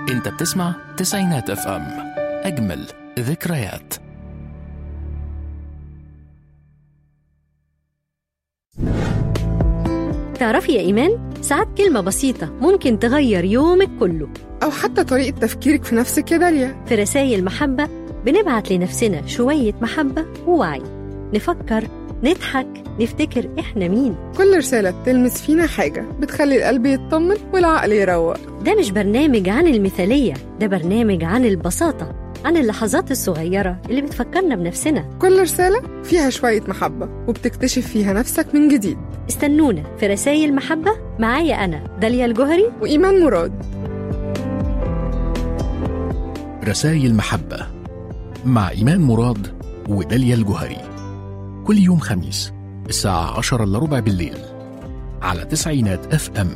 انت بتسمع تسعينات اف ام اجمل ذكريات تعرفي يا إيمان ساعات كلمة بسيطة ممكن تغير يومك كله أو حتى طريقة تفكيرك في نفسك يا داليا في رسائل محبة بنبعت لنفسنا شوية محبة ووعي نفكر نضحك نفتكر إحنا مين كل رسالة بتلمس فينا حاجة بتخلي القلب يطمن والعقل يروق ده مش برنامج عن المثالية ده برنامج عن البساطة عن اللحظات الصغيرة اللي بتفكرنا بنفسنا كل رسالة فيها شوية محبة وبتكتشف فيها نفسك من جديد استنونا في رسائل محبة معايا أنا داليا الجوهري وإيمان مراد رسائل محبة مع إيمان مراد وداليا الجهري كل يوم خميس الساعة عشرة إلا ربع بالليل على تسعينات اف ام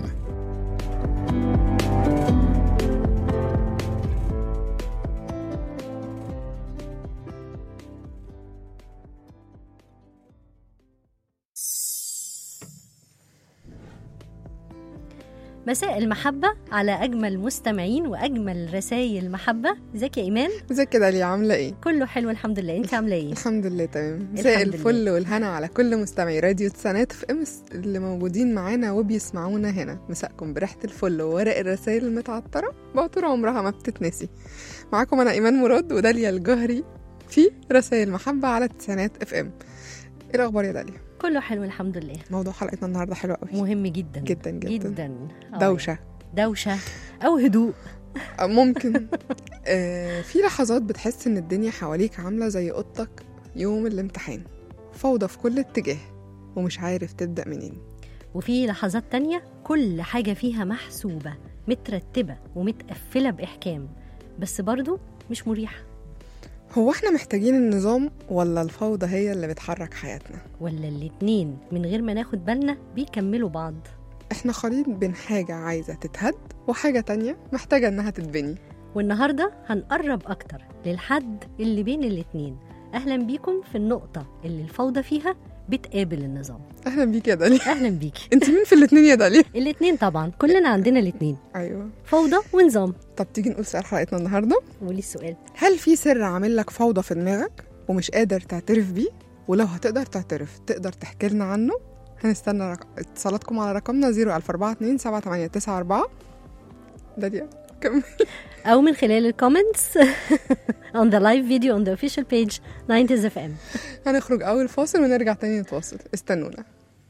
مساء المحبة على أجمل مستمعين وأجمل رسائل محبة ازيك يا إيمان ازيك يا داليا عاملة إيه؟ كله حلو الحمد لله أنت عاملة إيه؟ الحمد لله تمام مساء الحمد الفل والهنا على كل مستمعي راديو تسعينات في امس اللي موجودين معانا وبيسمعونا هنا مساءكم بريحة الفل وورق الرسائل المتعطرة بعطور عمرها ما بتتنسي معاكم أنا إيمان مراد وداليا الجهري في رسائل محبة على تسعينات اف ام ايه الأخبار يا داليا؟ كله حلو الحمد لله موضوع حلقتنا النهاردة حلو قوي مهم جدا جدا جدا, جدا آه، دوشة دوشة أو هدوء ممكن آه، في لحظات بتحس ان الدنيا حواليك عامله زي اوضتك يوم الامتحان فوضى في كل اتجاه ومش عارف تبدا منين وفي لحظات تانية كل حاجة فيها محسوبة مترتبة ومتقفلة بإحكام بس برضو مش مريحة هو احنا محتاجين النظام ولا الفوضى هي اللي بتحرك حياتنا ولا الاتنين من غير ما ناخد بالنا بيكملوا بعض احنا خليط بين حاجه عايزه تتهد وحاجه تانية محتاجه انها تتبني والنهاردة هنقرب أكتر للحد اللي بين الاتنين أهلا بيكم في النقطة اللي الفوضى فيها بتقابل النظام اهلا بيك يا داليا أهلا بيكي انت مين في الاتنين يا داليا الاتنين طبعا كلنا عندنا الاتنين ايوه فوضى ونظام طب تيجي نقول سؤال حلقتنا النهارده قولي السؤال هل في سر عامل لك فوضى في دماغك ومش قادر تعترف بيه ولو هتقدر تعترف تقدر تحكي لنا عنه هنستنى رق... اتصالاتكم على رقمنا 01427 7894 داليا كمل أو من خلال الكومنتس on the live video on the official page 90s FM هنخرج اول فاصل ونرجع تاني نتواصل استنونا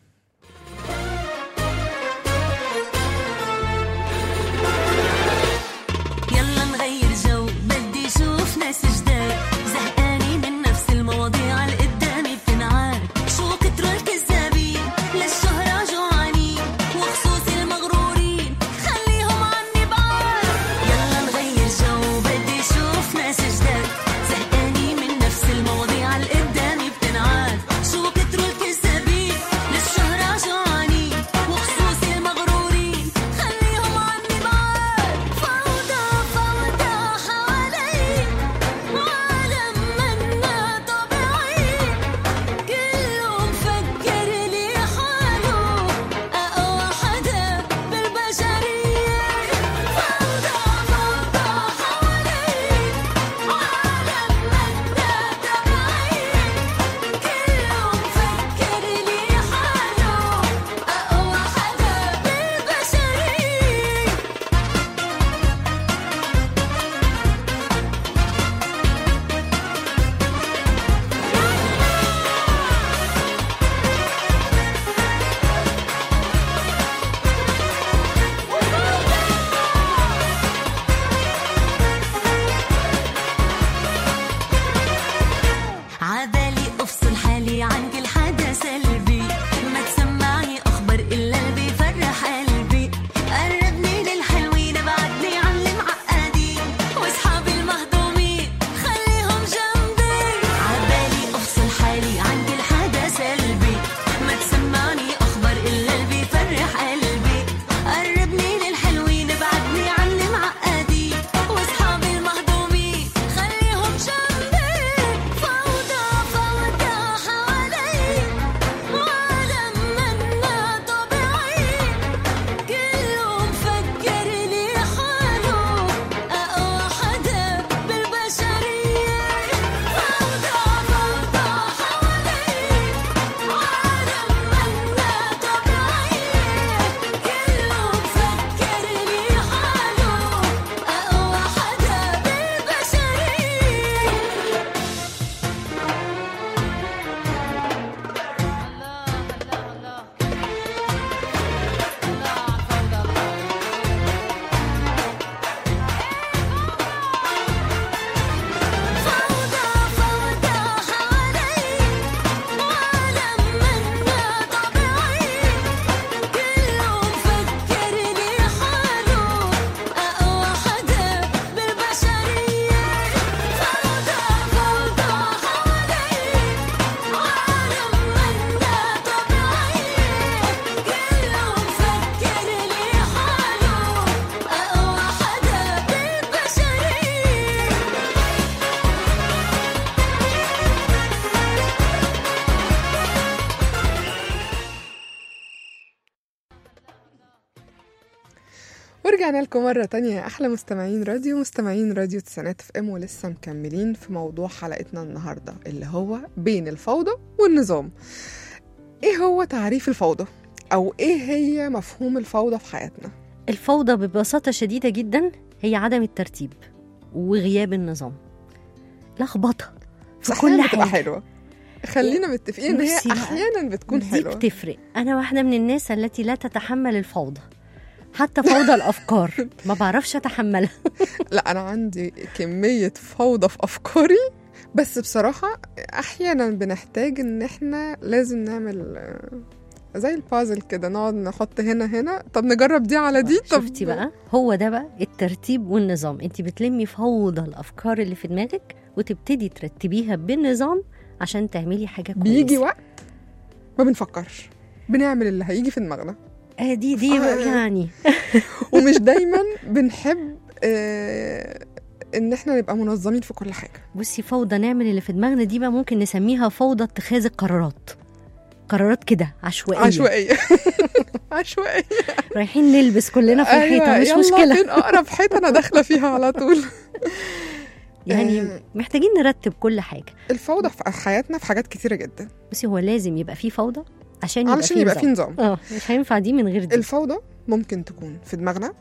يلا نغير جو بدي اشوف ناس جداد زهقاني من نفس المواضيع اللي قدامي بتنعاد شو كتروا الكذابين للشهرة جوعانين وخصوصي المغرورين خليهم عني بعاد يلا نغير جو بدي اشوف ناس جداد زهقاني من نفس المواضيع اللي قدامي بتنعاد شو كتروا الكذابين ورجعنا لكم مرة تانية يا أحلى مستمعين راديو مستمعين راديو تسعينات اف ام ولسه مكملين في موضوع حلقتنا النهاردة اللي هو بين الفوضى والنظام ايه هو تعريف الفوضى؟ أو ايه هي مفهوم الفوضى في حياتنا؟ الفوضى ببساطة شديدة جدا هي عدم الترتيب وغياب النظام لخبطة في بس كل أحياناً بتبقى حاجة حلوة خلينا متفقين ان هي بصي بقى، احيانا بتكون دي حلوه بتفرق أنا واحدة من الناس التي لا تتحمل الفوضى حتى فوضى الأفكار ما بعرفش أتحملها لا انا عندي كميه فوضى في افكاري بس بصراحه احيانا بنحتاج ان احنا لازم نعمل آه، زي البازل كده نقعد نحط هنا هنا طب نجرب دي على دي طب شفتي بقى هو ده بقى الترتيب والنظام انت بتلمي فوضى الافكار اللي في دماغك وتبتدي ترتبيها بالنظام عشان تعملي حاجه كويسه بيجي وقت ما بنفكرش بنعمل اللي هيجي في دماغنا آه دي دي بقى آه. يعني ومش دايما بنحب آه ان احنا نبقى منظمين في كل حاجه بصي فوضى نعمل اللي في دماغنا دي بقى ممكن نسميها فوضى اتخاذ القرارات قرارات كده عشوائيه عشوائيه عشوائيه رايحين نلبس كلنا في الحيطه أيوة، مش يلا مشكله فين اقرب حيطه انا داخله فيها على طول يعني آه. محتاجين نرتب كل حاجه الفوضى في حياتنا في حاجات كتيره جدا بصي هو لازم يبقى فيه فوضى عشان يبقى علشان فيه يبقى في نظام. نظام اه مش هينفع دي من غير دي الفوضى ممكن تكون في دماغنا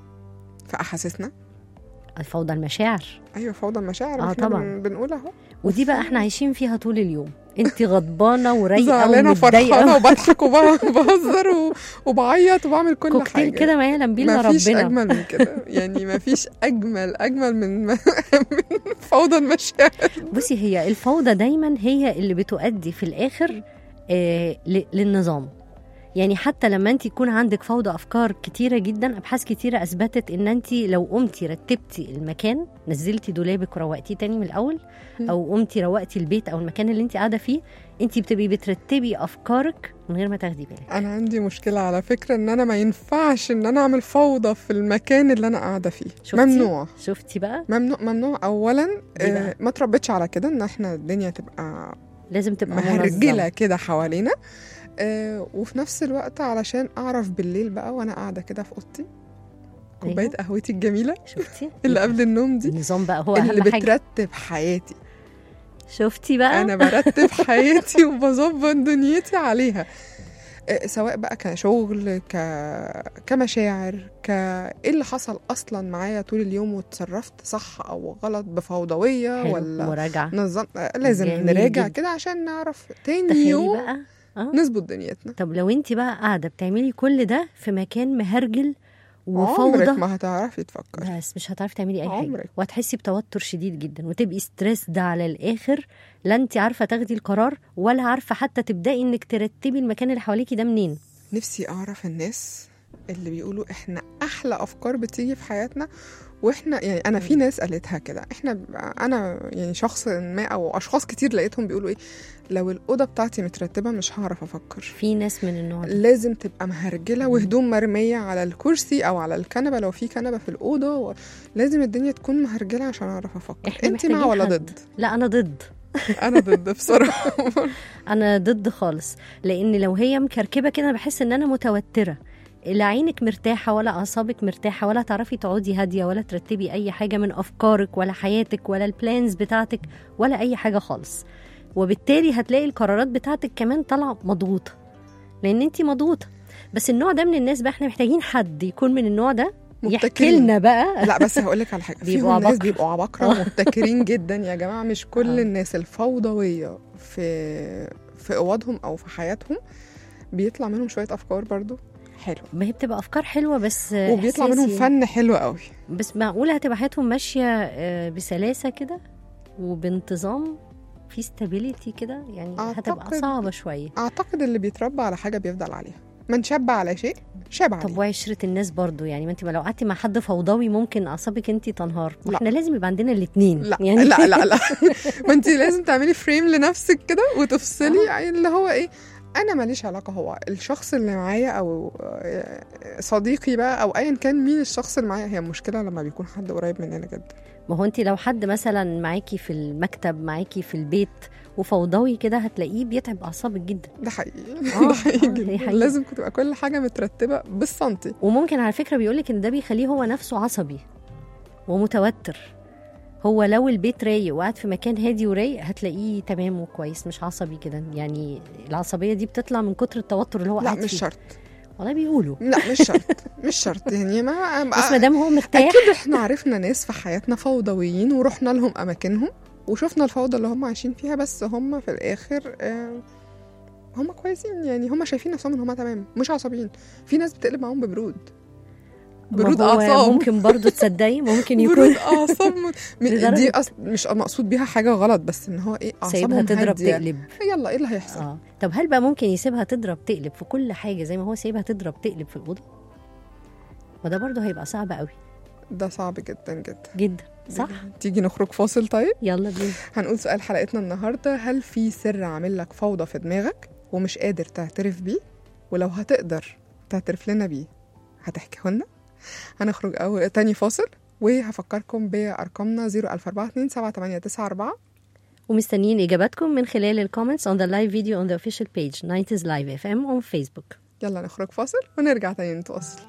في احاسيسنا الفوضى المشاعر ايوه فوضى المشاعر آه، ما إحنا طبعاً. بن- بنقول اهو ودي بقى احنا عايشين فيها طول اليوم انت غضبانه ورايقه زعلانه وفرحانه ومتضايقه وبضحك وبهزر و- وبعيط وبعمل كل كوكتيل حاجه كده ما يعلم بيه الا ما فيش ربنا اجمل من كده يعني ما فيش اجمل اجمل من من فوضى المشاعر بصي هي الفوضى دايما هي اللي بتؤدي في الاخر آه ل- للنظام يعني حتى لما انت يكون عندك فوضى افكار كتيره جدا ابحاث كتيره اثبتت ان انت لو قمتي رتبتي المكان نزلتي دولابك وروقتيه تاني من الاول مم. او قمتي روقتي البيت او المكان اللي انت قاعده فيه انت بتبقي بترتبي افكارك من غير ما تاخدي بالك انا عندي مشكله على فكره ان انا ما ينفعش ان انا اعمل فوضى في المكان اللي انا قاعده فيه شفتي؟ ممنوع شفتي بقى ممنوع ممنوع اولا ليه بقى؟ آه ما تربيتش على كده ان احنا الدنيا تبقى لازم تبقى مهرجله منظمة. كده حوالينا آه وفي نفس الوقت علشان اعرف بالليل بقى وانا قاعده كده في اوضتي كوبايه أيوة. قهوتي الجميله شفتي اللي قبل النوم دي النظام بقى هو اللي اهم حاجه بترتب حياتي شفتي بقى انا برتب حياتي وبظبط دنيتي عليها آه، سواء بقى كشغل ك... كمشاعر ك ايه اللي حصل اصلا معايا طول اليوم وتصرفت صح او غلط بفوضويه حلو. ولا مراجعه نظم آه، لازم جميل نراجع جدا. كده عشان نعرف تاني تخيلي يوم بقى اه نظبط دنيتنا طب لو انت بقى قاعده بتعملي كل ده في مكان مهرجل عمرك وفوضى ما هتعرفي تفكري بس مش هتعرفي تعملي اي حاجه عمرك. وهتحسي بتوتر شديد جدا وتبقي ستريس ده على الاخر لا انت عارفه تاخدي القرار ولا عارفه حتى تبداي انك ترتبي المكان اللي حواليكي ده منين نفسي اعرف الناس اللي بيقولوا احنا احلى افكار بتيجي في حياتنا واحنا يعني انا في ناس قالتها كده احنا انا يعني شخص ما او اشخاص كتير لقيتهم بيقولوا ايه لو الاوضه بتاعتي مترتبه مش هعرف افكر في ناس من النوع ده لازم تبقى مهرجله وهدوم مرميه على الكرسي او على الكنبه لو في كنبه في الاوضه و... لازم الدنيا تكون مهرجله عشان اعرف افكر احنا انت مع محتاجين ولا حد. ضد لا انا ضد انا ضد بصراحه انا ضد خالص لان لو هي مكركبه كده انا بحس ان انا متوتره لا عينك مرتاحة ولا أعصابك مرتاحة ولا تعرفي تقعدي هادية ولا ترتبي أي حاجة من أفكارك ولا حياتك ولا البلانز بتاعتك ولا أي حاجة خالص وبالتالي هتلاقي القرارات بتاعتك كمان طالعة مضغوطة لأن أنت مضغوطة بس النوع ده من الناس بقى احنا محتاجين حد يكون من النوع ده يحكي مبتكرين. لنا بقى لا بس هقول لك على حاجه بيبقوا فيهم ناس عباقرة. بيبقوا عباقره ومبتكرين جدا يا جماعه مش كل آه. الناس الفوضويه في في اوضهم او في حياتهم بيطلع منهم شويه افكار برضو حلوه ما هي بتبقى أفكار حلوة بس وبيطلع منهم إحساسي. فن حلو قوي بس معقولة هتبقى حياتهم ماشية آه، بسلاسة كده وبانتظام في ستابيليتي كده يعني هتبقى أعتقد- صعبة شوية اعتقد اللي بيتربى على حاجه بيفضل عليها من شاب على شيء شاب عليه طب وعشرة الناس برضو يعني ما انت لو قعدتي مع حد فوضوي ممكن اعصابك انت تنهار لا. واحنا لازم يبقى عندنا الاثنين لا يعني لا لا لا ما انت لازم تعملي فريم لنفسك كده وتفصلي اللي هو ايه انا ماليش علاقه هو الشخص اللي معايا او صديقي بقى او ايا كان مين الشخص اللي معايا هي المشكله لما بيكون حد قريب مننا جدا ما هو انت لو حد مثلا معاكي في المكتب معاكي في البيت وفوضوي كده هتلاقيه بيتعب اعصابك جدا ده حقيقي آه، ده حقيقي آه، جدا هي حقيقة. لازم تبقى كل حاجه مترتبه بالسنتي وممكن على فكره بيقولك ان ده بيخليه هو نفسه عصبي ومتوتر هو لو البيت رايق وقاعد في مكان هادي ورايق هتلاقيه تمام وكويس مش عصبي كده يعني العصبيه دي بتطلع من كتر التوتر اللي هو لا قاعد مش فيه شرط والله بيقولوا لا مش شرط مش شرط يعني ما بس ما دام هو مرتاح اكيد احنا عرفنا ناس في حياتنا فوضويين ورحنا لهم اماكنهم وشفنا الفوضى اللي هم عايشين فيها بس هم في الاخر آه، هم كويسين يعني هم شايفين نفسهم ان هم تمام مش عصبيين في ناس بتقلب معاهم ببرود برود ما هو اعصاب ممكن برضو تصدقي ممكن يكون برود اعصاب م- م- لدرجة- دي أص... مش مقصود بيها حاجه غلط بس ان هو ايه سايبها اعصابهم تضرب هادية. تقلب يلا ايه اللي هيحصل اه طب هل بقى ممكن يسيبها تضرب تقلب في كل حاجه زي ما هو سايبها تضرب تقلب في الاوضه وده برضه هيبقى صعب قوي ده صعب جدا جدا جدا صح تيجي نخرج فاصل طيب يلا بينا هنقول سؤال حلقتنا النهارده هل في سر عامل لك فوضى في دماغك ومش قادر تعترف بيه ولو هتقدر تعترف لنا بيه هتحكيه لنا هنخرج أول تاني فاصل وهفكركم بأرقامنا 004278994 ومستنيين اجاباتكم من خلال الكومنتس on the live video on the official page 90s live fm on facebook يلا نخرج فاصل ونرجع تاني نتواصل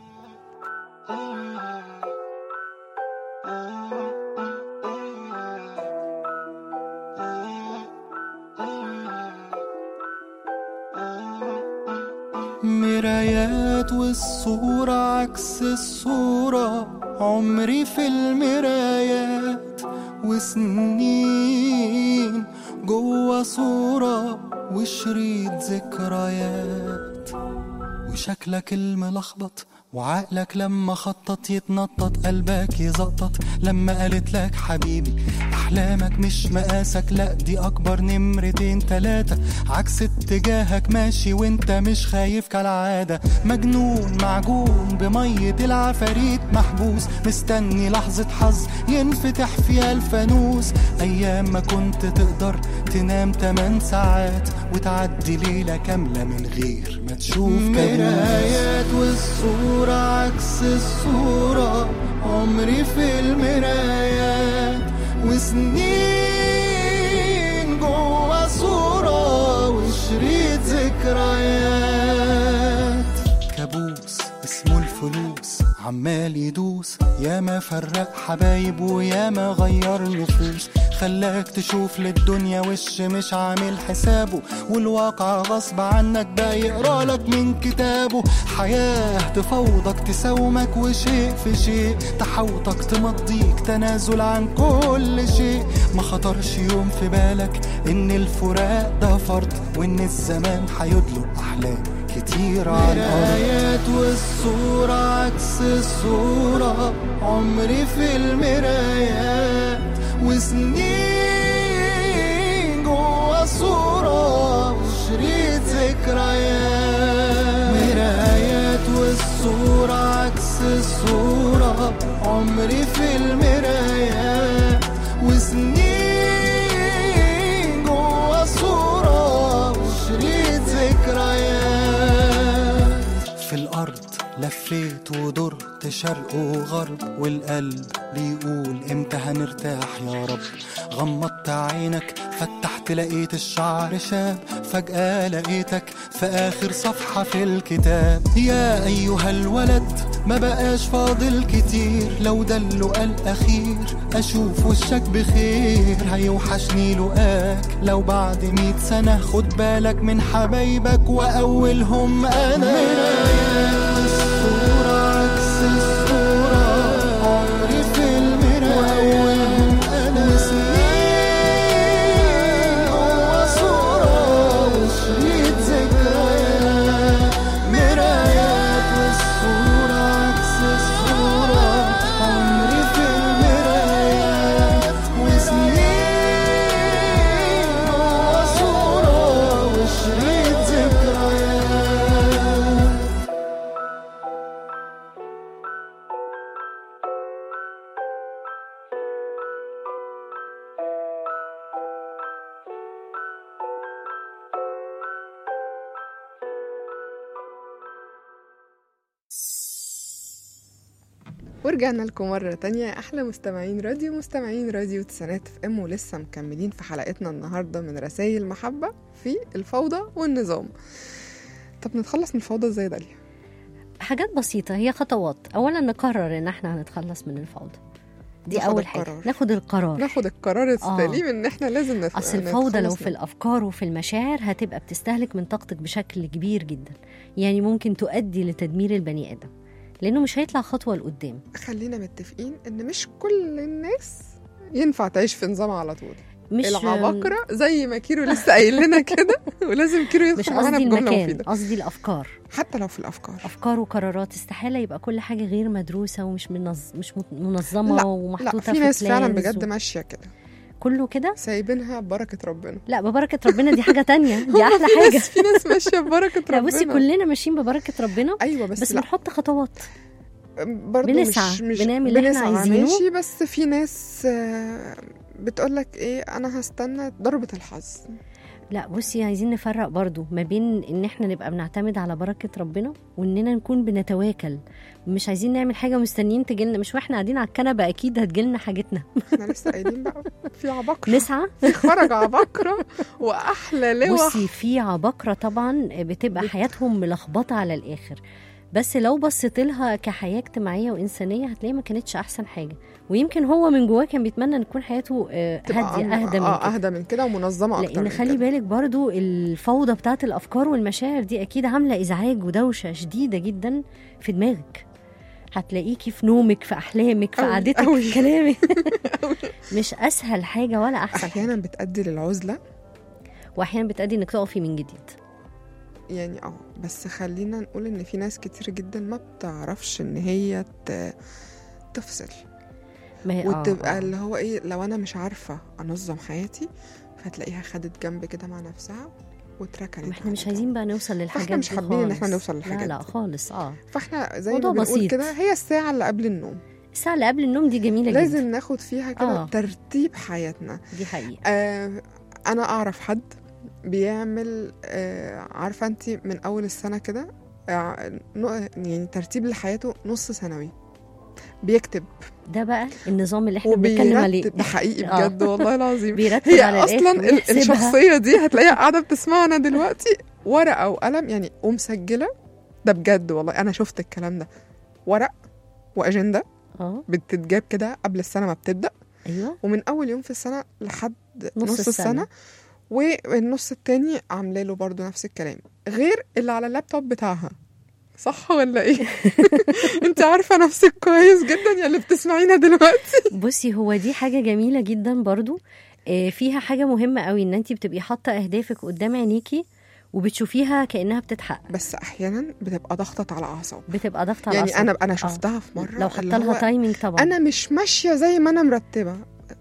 مرايات والصورة عكس الصورة عمري في المرايات وسنين جوا صورة وشريط ذكريات وشكلك الملخبط وعقلك لما خطط يتنطط قلبك يزقطط لما قالت لك حبيبي احلامك مش مقاسك لا دي اكبر نمرتين تلاتة عكس اتجاهك ماشي وانت مش خايف كالعادة مجنون معجون بمية العفاريت محبوس مستني لحظة حظ ينفتح فيها الفانوس ايام ما كنت تقدر تنام 8 ساعات وتعدي ليلة كاملة من غير ما تشوف مرايات والصورة عكس الصورة عمري في المرايات وسنين جوا صورة وشريط ذكريات كابوس اسمه الفلوس عمال يدوس ياما فرق حبايب وياما غير نفوس خلاك تشوف للدنيا وش مش عامل حسابه والواقع غصب عنك بقى يقرالك من كتابه حياة تفوضك تساومك وشيء في شيء تحوطك تمضيك تنازل عن كل شيء ما خطرش يوم في بالك ان الفراق ده فرض وان الزمان هيدلق احلام كتير على الأرض والصورة عكس الصورة عمري في المرايات وسنين جوا صورة وشريط ذكريات مرايات والصورة عكس الصورة عمري في المرايات وسنين جوا صورة وشريط ذكريات في الأرض لفيت ودرت شرق وغرب والقلب بيقول امتى هنرتاح يا رب غمضت عينك فتحت لقيت الشعر شاب فجأة لقيتك في آخر صفحة في الكتاب يا أيها الولد ما بقاش فاضل كتير لو ده اللقاء الأخير أشوف وشك بخير هيوحشني لقاك لو بعد مية سنة خد بالك من حبايبك وأولهم أنا الصورة عكس الصورة عمري في المراية أنا وسنين جوا صورة وشريط ذكريات مرايات والصورة عكس الصورة عمري في المرايات وسنين جوا صورة وشريط ذكريات ورجعنا لكم مرة تانية أحلى مستمعين راديو مستمعين راديو تسعينات في ام ولسه مكملين في حلقتنا النهاردة من رسائل محبة في الفوضى والنظام طب نتخلص من الفوضى ازاي يا داليا؟ حاجات بسيطة هي خطوات أولا نقرر إن احنا هنتخلص من الفوضى دي ناخد أول حاجة القرار. ناخد القرار ناخد القرار السليم ان احنا لازم نت... أصل الفوضى لو نتخلص في منه. الأفكار وفي المشاعر هتبقى بتستهلك من طاقتك بشكل كبير جدا يعني ممكن تؤدي لتدمير البني آدم لأنه مش هيطلع خطوة لقدام خلينا متفقين ان مش كل الناس ينفع تعيش في نظام على طول مش العباقرة زي ما كيرو لسه قايل لنا كده ولازم كيرو مش يدخل معانا قصدي بجملة المكان مفيدة قصدي الأفكار حتى لو في الأفكار أفكار وقرارات استحالة يبقى كل حاجة غير مدروسة ومش منظ... مش مت- منظمة لا ومحطوطة لا في ناس فعلا بلانز بجد و... ماشية كده كله كده سايبينها ببركة ربنا لا ببركة ربنا دي حاجة تانية دي هما أحلى في حاجة ناس في ناس ماشية ببركة لا ربنا بصي كلنا ماشيين ببركة ربنا ايوه بس, بس لا بنحط خطوات برضه بنسعى، مش مش بنعمل اللي إحنا بنسعى عايزينه. ماشي بس في ناس آه، بتقولك ايه انا هستنى ضربة الحظ لا بصي عايزين نفرق برضو ما بين ان احنا نبقى بنعتمد على بركة ربنا واننا نكون بنتواكل مش عايزين نعمل حاجة مستنيين تجيلنا مش واحنا قاعدين على الكنبة اكيد هتجيلنا حاجتنا احنا لسه قايلين بقى في عباقرة نسعى في خرج عباقرة واحلى لوح بصي في عباقرة طبعا بتبقى حياتهم ملخبطة على الآخر بس لو بصيت لها كحياة اجتماعية وإنسانية هتلاقي ما كانتش أحسن حاجة ويمكن هو من جواه كان بيتمنى أن تكون حياته آه، تبقى هادية أم- أهدى من اه كده اهدى من كده ومنظمة اكتر لان من خلي كده. بالك برضو الفوضى بتاعت الافكار والمشاعر دي اكيد عامله ازعاج ودوشه شديده جدا في دماغك هتلاقيكي في نومك في احلامك في أوي، قعدتك أوي. في كلامك مش اسهل حاجه ولا احسن حاجه احيانا بتأدي للعزلة واحيانا بتأدي انك تقفي من جديد يعني اه بس خلينا نقول ان في ناس كتير جدا ما بتعرفش ان هي ت- تفصل ما هي آه، وتبقى آه. اللي هو ايه لو انا مش عارفه انظم حياتي فتلاقيها خدت جنب كده مع نفسها واتركنت ما احنا على مش جنب. عايزين بقى نوصل للحاجات مش دي حابين إن إحنا خالص. نوصل للحاجات لا لا دي. خالص اه فاحنا زي ما موضوع بنقول بسيط. كده هي الساعه اللي قبل النوم الساعه اللي قبل النوم دي جميله جدا لازم ناخد فيها كده آه. ترتيب حياتنا دي حقيقه آه انا اعرف حد بيعمل آه عارفه انت من اول السنه كده آه نو- يعني ترتيب لحياته نص سنوي بيكتب ده بقى النظام اللي احنا بنتكلم عليه وبيرتب ده حقيقي آه. بجد والله العظيم بيرتب هي على الآخر اصلا ال- ويحسبها. الشخصيه دي هتلاقيها قاعده بتسمعنا دلوقتي ورقه وقلم يعني ومسجله ده بجد والله انا شفت الكلام ده ورق واجنده اه بتتجاب كده قبل السنه ما بتبدا ايوه ومن اول يوم في السنه لحد نص نص, السنة. السنه والنص التاني عامله له برضو نفس الكلام غير اللي على اللابتوب بتاعها صح ولا ايه انت عارفه نفسك كويس جدا يا اللي بتسمعينا دلوقتي بصي هو دي حاجة جميلة جدا برضو آه، فيها حاجة مهمة قوي ان انت بتبقي حاطة اهدافك قدام عينيكي وبتشوفيها كأنها بتتحقق بس احيانا بتبقى ضغطت على اعصاب بتبقى ضغط على يعني الأعصاب. انا انا آه. شفتها في مره لو حاطة اللي لها هو تايمينج طبعا انا مش ماشيه زي ما انا مرتبه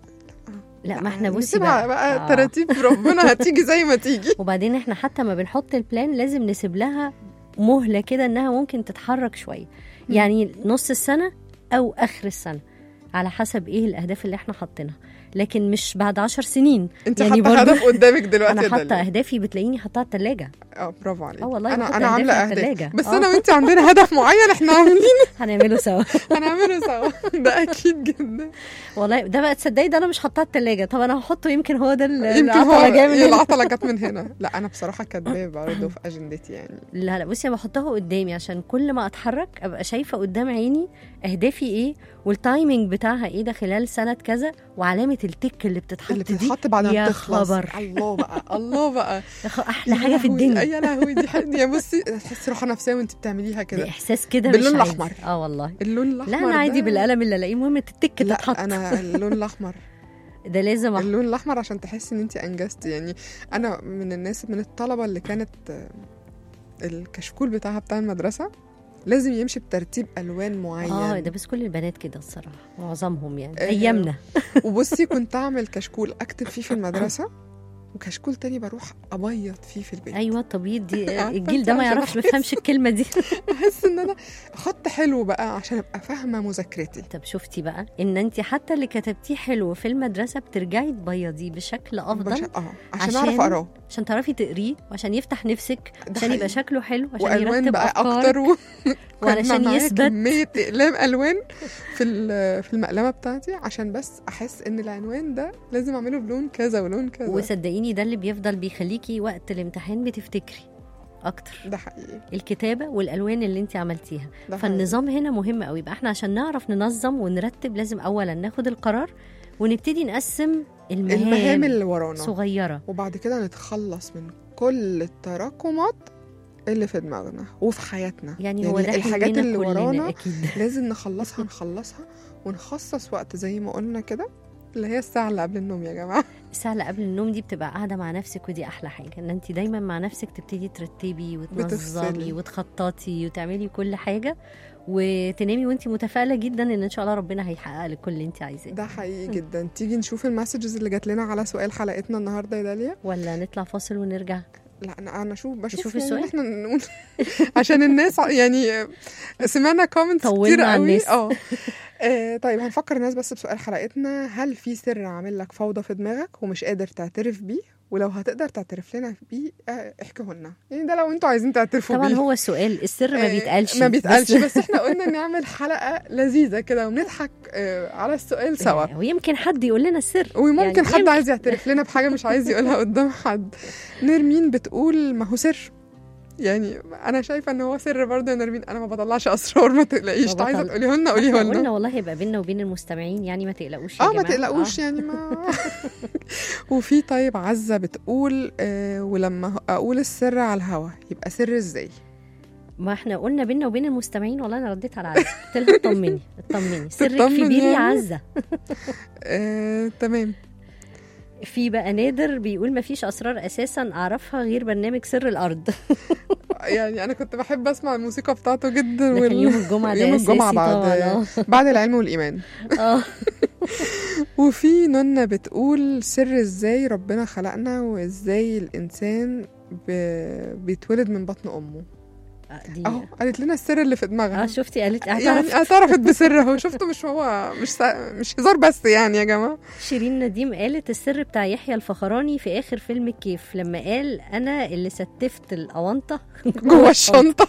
لا ما احنا بصي نسيبها بقى, بقى آه. تراتيب ربنا هتيجي زي ما تيجي وبعدين احنا حتى ما بنحط البلان لازم نسيب لها مهلة كده انها ممكن تتحرك شوية يعني نص السنة او اخر السنة على حسب ايه الاهداف اللي احنا حاطينها لكن مش بعد عشر سنين انت يعني حاطه برضو هدف قدامك دلوقتي انا يا حاطه داليا. اهدافي بتلاقيني حاطاها التلاجة اه برافو عليك اه والله انا بحط انا أهدافي عامله على اهداف التلاجة. بس آه. انا وانت عندنا هدف معين احنا عاملين هنعمله سوا هنعمله سوا ده اكيد جدا والله ده بقى تصدقي ده انا مش حاطاه التلاجة طب انا هحطه يمكن هو ده ال- يمكن هو العطلة جايه من هنا. العطله جت من هنا لا انا بصراحه كاتباه برضه في اجندتي يعني لا لا بصي انا بحطها قدامي عشان كل ما اتحرك ابقى شايفه قدام عيني اهدافي ايه والتايمينج بتاعها ايه ده خلال سنه كذا وعلامه التك اللي بتتحط اللي دي بتتحط بعد ما يا بتخلص خبر الله بقى الله بقى يا خ- احلى يا حاجه في لهوي، الدنيا يا لهوي دي حاجه بصي تحسي راحه نفسيه وانت بتعمليها كده باحساس كده باللون مش عادي. الأحمر. اه والله اللون الاحمر لا انا عادي ده- بالقلم اللي الاقيه المهم التك لا تتحط انا اللون الاحمر ده لازم أح... اللون الاحمر عشان تحسي ان انت انجزتي يعني انا من الناس من الطلبه اللي كانت آه، الكشكول بتاعها بتاع المدرسه لازم يمشي بترتيب الوان معين اه ده بس كل البنات كده الصراحه معظمهم يعني آه، ايامنا وبصي كنت اعمل كشكول اكتب فيه في المدرسه وكشكول تاني بروح ابيض فيه في البيت ايوه التبييض دي عارفة الجيل أنت ده ما عشان يعرفش ما أحس. يفهمش الكلمه دي احس ان انا خط حلو بقى عشان ابقى فاهمه مذاكرتي طب شفتي بقى ان انت حتى اللي كتبتيه حلو في المدرسه بترجعي تبيضيه بشكل افضل بش... اه عشان, عشان- اعرف اقراه عشان تعرفي تقريه وعشان يفتح نفسك ده عشان يبقى حقيقي. شكله حلو عشان والوان يرتب بقى أفكارك. اكتر و... وعلشان كان معايا يثبت. كميه اقلام الوان في ال- في المقلمه بتاعتي عشان بس احس ان العنوان ده لازم اعمله بلون كذا ولون كذا وصدقيني ده اللي بيفضل بيخليكي وقت الامتحان بتفتكري اكتر ده حقيقي الكتابه والالوان اللي انت عملتيها ده حقيقي. فالنظام هنا مهم قوي يبقى احنا عشان نعرف ننظم ونرتب لازم اولا ناخد القرار ونبتدي نقسم المهام, المهام اللي ورانا صغيره وبعد كده نتخلص من كل التراكمات اللي في دماغنا وفي حياتنا يعني, هو ده الحاجات حلمنا اللي كلنا ورانا اكيد لازم نخلصها نخلصها ونخصص وقت زي ما قلنا كده اللي هي الساعة اللي قبل النوم يا جماعة الساعه اللي قبل النوم دي بتبقى قاعده مع نفسك ودي احلى حاجه ان انت دايما مع نفسك تبتدي ترتبي وتنظمي بتفصلي. وتخططي وتعملي كل حاجه وتنامي وانت متفائله جدا ان ان شاء الله ربنا هيحقق لك كل اللي انت عايزاه ده حقيقي جدا تيجي نشوف المسجز اللي جات لنا على سؤال حلقتنا النهارده يا داليا ولا نطلع فاصل ونرجع لا انا انا اشوف بشوف نشوف يعني السؤال؟ احنا نقول عشان الناس ع- يعني سمعنا كومنتس طولنا كتير على قوي الناس. اه آه، طيب هنفكر الناس بس بسؤال حلقتنا هل في سر عامل لك فوضى في دماغك ومش قادر تعترف بيه ولو هتقدر تعترف لنا بيه آه، احكيه لنا يعني ده لو انتوا عايزين تعترفوا طبعا بيه هو السؤال السر ما آه، بيتقالش ما بيتقالش بس- بس احنا قلنا نعمل حلقه لذيذه كده ونضحك آه، على السؤال سوا ويمكن حد يقول لنا السر وممكن يعني حد يمكن. عايز يعترف لنا بحاجه مش عايز يقولها قدام حد نرمين بتقول ما هو سر يعني انا شايفه ان هو سر برضه يا نرمين انا ما بطلعش اسرار ما تقلقيش ما عايزه بطل- تقوليه لنا قوليه احنا لنا قلنا والله هيبقى بيننا وبين المستمعين يعني ما تقلقوش يا اه ما جماعة. تقلقوش يعني ما وفي طيب عزه بتقول آه ولما اقول السر على الهوا يبقى سر ازاي ما احنا قلنا بيننا وبين المستمعين والله انا رديت على عزه قلت لها اطمني اطمني سرك تطمن كبير يا يعني؟ عزه آه تمام في بقى نادر بيقول ما فيش اسرار اساسا اعرفها غير برنامج سر الارض يعني انا كنت بحب اسمع الموسيقى بتاعته جدا ده كان يوم الجمعه ده يوم الجمعه أساسي بعد طبعا بعد العلم والايمان اه اه وفي نونة بتقول سر ازاي ربنا خلقنا وازاي الانسان ب... بيتولد من بطن امه دي اهو قالت لنا السر اللي في دماغها اه شفتي قالت يعني اعترف اعترفت بسر اهو شفتوا مش هو مش سا... مش هزار بس يعني يا جماعه شيرين نديم قالت السر بتاع يحيى الفخراني في اخر فيلم الكيف لما قال انا اللي ستفت الاونطه جوه الشنطه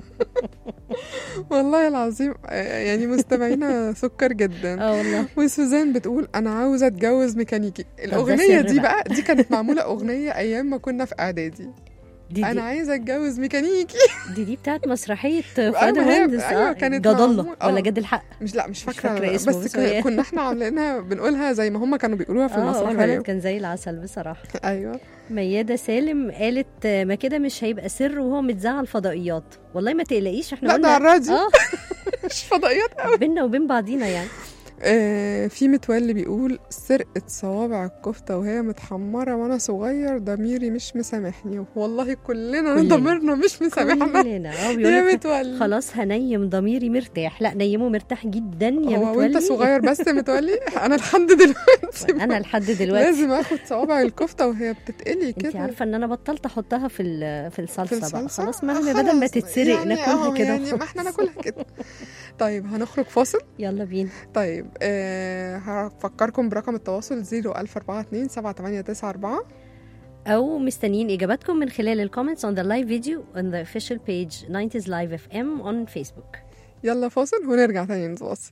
والله العظيم آه، يعني مستمعينا سكر جدا اه والله وسوزان بتقول انا عاوزه اتجوز ميكانيكي ده الاغنيه سر دي بقى. بقى دي كانت معموله اغنيه ايام ما كنا في اعدادي دي انا دي, عايزه اتجوز ميكانيكي دي, دي بتاعت مسرحيه فؤاد ما هي- مهندس أيوة، اه كانت جد الله معمول- آه. ولا جد الحق مش لا مش فاكره, فاكرة اسمه، بس, بس ك- هي- كنا احنا عاملينها بنقولها زي ما هم كانوا بيقولوها في اه هو المسرحيه الولد كان زي العسل بصراحه ايوه ميادة سالم قالت آه، ما كده مش هيبقى سر وهو متذاع الفضائيات والله ما تقلقيش احنا لا ده قلنا على الراديو اه مش فضائيات قوي بينا وبين بعضينا يعني آه في متولي بيقول سرقة صوابع الكفتة وهي متحمرة وأنا صغير ضميري مش مسامحني والله كلنا كلنا. ضميرنا مش مسامحنا كلنا اه يا بيقول متولي خلاص هنيم ضميري مرتاح لا نيمه مرتاح جدا يا هو متولي وانت صغير بس متولي انا لحد دلوقتي انا لحد دلوقتي لازم اخد صوابع الكفته وهي بتتقلي انت كده عارفه ان انا بطلت احطها في ال- في الصلصه, في بقى الصلصة؟ خلاص آه، ما بدل ما خلاص. تتسرق يعني ناكلها أهو كده يعني ما احنا ناكلها كده طيب هنخرج فاصل يلا بينا طيب آه هفكركم برقم التواصل 01042 7894 او مستنيين اجاباتكم من خلال الكومنتس on the live video on the official page 90s live fm on facebook يلا فاصل ونرجع تاني نتواصل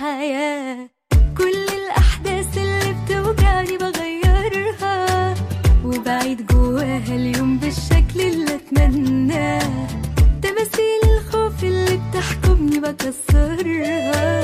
حياة كل الأحداث اللي بتوجعني بغيرها وبعيد جواها اليوم بالشكل اللي أتمناه تماثيل الخوف اللي بتحكمني بكسرها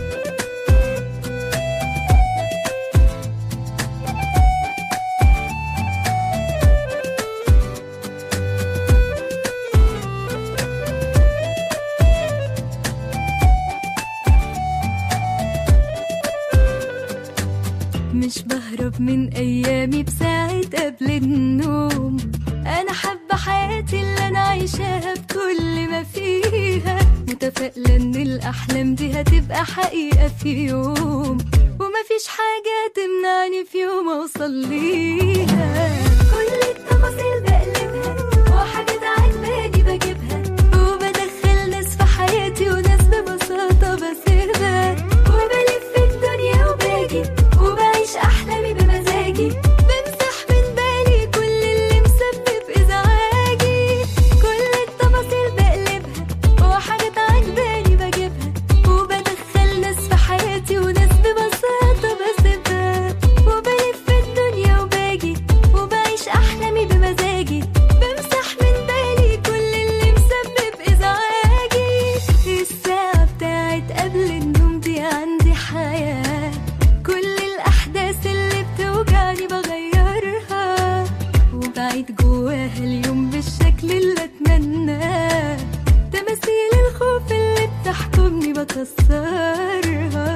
مش بهرب من ايامي بساعة قبل النوم انا حابة حياتي اللي انا عايشاها بكل ما فيها متفائلة ان الاحلام دي هتبقى حقيقة في يوم ومفيش حاجة تمنعني في يوم اوصل ليها كل التفاصيل بقلبها وحاجات عجباني بجيبها وبدخل ناس في حياتي وناس ببساطة بسيبها وبلف الدنيا وباجي وبعيش أحلامي بمزاجي بمسح من بالي كل اللي مسبب إزعاجي كل التفاصيل بقلبها وحاجات عجباني بجيبها وبدخل ناس في حياتي وناس ببساطة بسيبها وبلف الدنيا وباجي وبعيش أحلامي بمزاجي بمسح من بالي كل اللي مسبب إزعاجي الساعة بتاعت قبل النوم دي عندي حياة كل الأحداث اللي بتوجعني بغيرها وبعيد جواها اليوم بالشكل اللي أتمناه تماثيل الخوف اللي بتحكمني بكسرها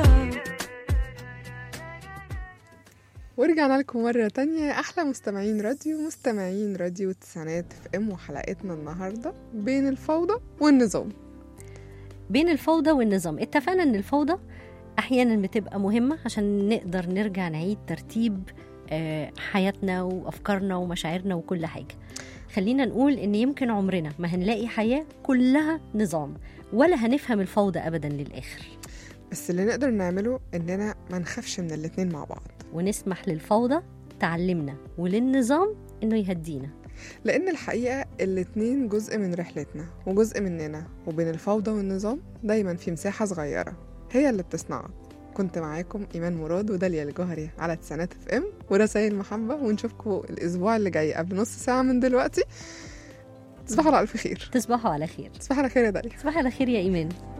ورجعنا لكم مرة تانية أحلى مستمعين راديو مستمعين راديو تسعينات في ام وحلقتنا النهاردة بين الفوضى والنظام بين الفوضى والنظام اتفقنا ان الفوضى احيانا بتبقى مهمه عشان نقدر نرجع نعيد ترتيب آه، حياتنا وافكارنا ومشاعرنا وكل حاجه خلينا نقول ان يمكن عمرنا ما هنلاقي حياه كلها نظام ولا هنفهم الفوضى ابدا للاخر بس اللي نقدر نعمله إننا ما نخافش من الاتنين مع بعض ونسمح للفوضى تعلمنا وللنظام انه يهدينا لأن الحقيقة الاتنين جزء من رحلتنا وجزء مننا وبين الفوضى والنظام دايما في مساحة صغيرة هي اللي بتصنعك كنت معاكم إيمان مراد وداليا الجوهري على تسعينات اف ام ورسائل محبة ونشوفكم الأسبوع اللي جاي قبل نص ساعة من دلوقتي تصبحوا على ألف خير تصبحوا على خير تصبحوا على خير يا داليا تصبحوا على خير يا ايمان